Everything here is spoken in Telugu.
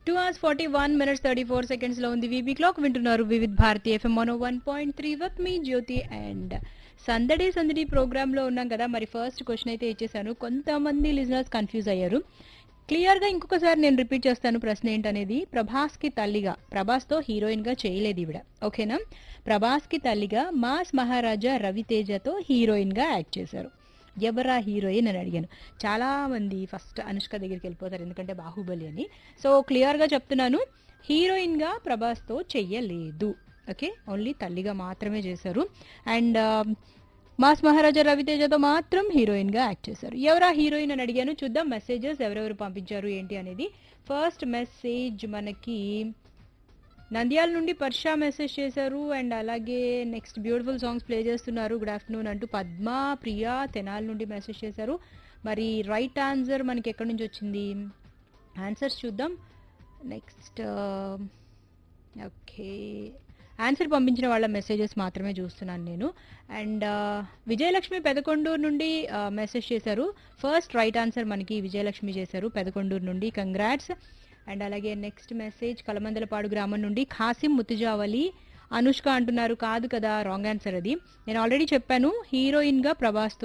two hours forty one minutes thirty four seconds లో ఉంది వీబీ క్లాక్ వింటున్నారు Vividh Bharati FM one one point three with me Jyothi and సందడి సందడి ప్రోగ్రామ్ లో ఉన్నాం కదా మరి ఫస్ట్ క్వశ్చన్ అయితే ఇచ్చేసాను కొంతమంది లిజనర్స్ కన్ఫ్యూజ్ అయ్యారు క్లియర్ గా ఇంకొకసారి నేను రిపీట్ చేస్తాను ప్రశ్న ఏంటనేది ప్రభాస్ కి తల్లిగా ప్రభాస్ తో హీరోయిన్ గా చేయలేదు ఈవిడ ఓకేనా ప్రభాస్ కి తల్లిగా మాస్ మహారాజా రవితేజతో హీరోయిన్ గా యాక్ట్ చేశారు ఎవరా హీరోయిన్ అని అడిగాను చాలా మంది ఫస్ట్ అనుష్క దగ్గరికి వెళ్ళిపోతారు ఎందుకంటే బాహుబలి అని సో క్లియర్ గా చెప్తున్నాను హీరోయిన్ గా ప్రభాస్ తో చెయ్యలేదు ఓకే ఓన్లీ తల్లిగా మాత్రమే చేశారు అండ్ మాస్ మహారాజా రవితేజతో మాత్రం హీరోయిన్ గా యాక్ట్ చేశారు ఎవరా హీరోయిన్ అని అడిగాను చూద్దాం మెసేజెస్ ఎవరెవరు పంపించారు ఏంటి అనేది ఫస్ట్ మెసేజ్ మనకి నంద్యాల నుండి పర్షా మెసేజ్ చేశారు అండ్ అలాగే నెక్స్ట్ బ్యూటిఫుల్ సాంగ్స్ ప్లే చేస్తున్నారు గుడ్ ఆఫ్టర్నూన్ అంటూ పద్మ ప్రియా తెనాల నుండి మెసేజ్ చేశారు మరి రైట్ ఆన్సర్ మనకి ఎక్కడి నుంచి వచ్చింది ఆన్సర్స్ చూద్దాం నెక్స్ట్ ఓకే ఆన్సర్ పంపించిన వాళ్ళ మెసేజెస్ మాత్రమే చూస్తున్నాను నేను అండ్ విజయలక్ష్మి పెదకొండూరు నుండి మెసేజ్ చేశారు ఫస్ట్ రైట్ ఆన్సర్ మనకి విజయలక్ష్మి చేశారు పెదకొండూరు నుండి కంగ్రాట్స్ అండ్ అలాగే నెక్స్ట్ మెసేజ్ కలమందలపాడు గ్రామం నుండి ఖాసిం ముతుజావలి అనుష్క అంటున్నారు కాదు కదా రాంగ్ ఆన్సర్ అది నేను ఆల్రెడీ చెప్పాను హీరోయిన్ గా ప్రభాస్తో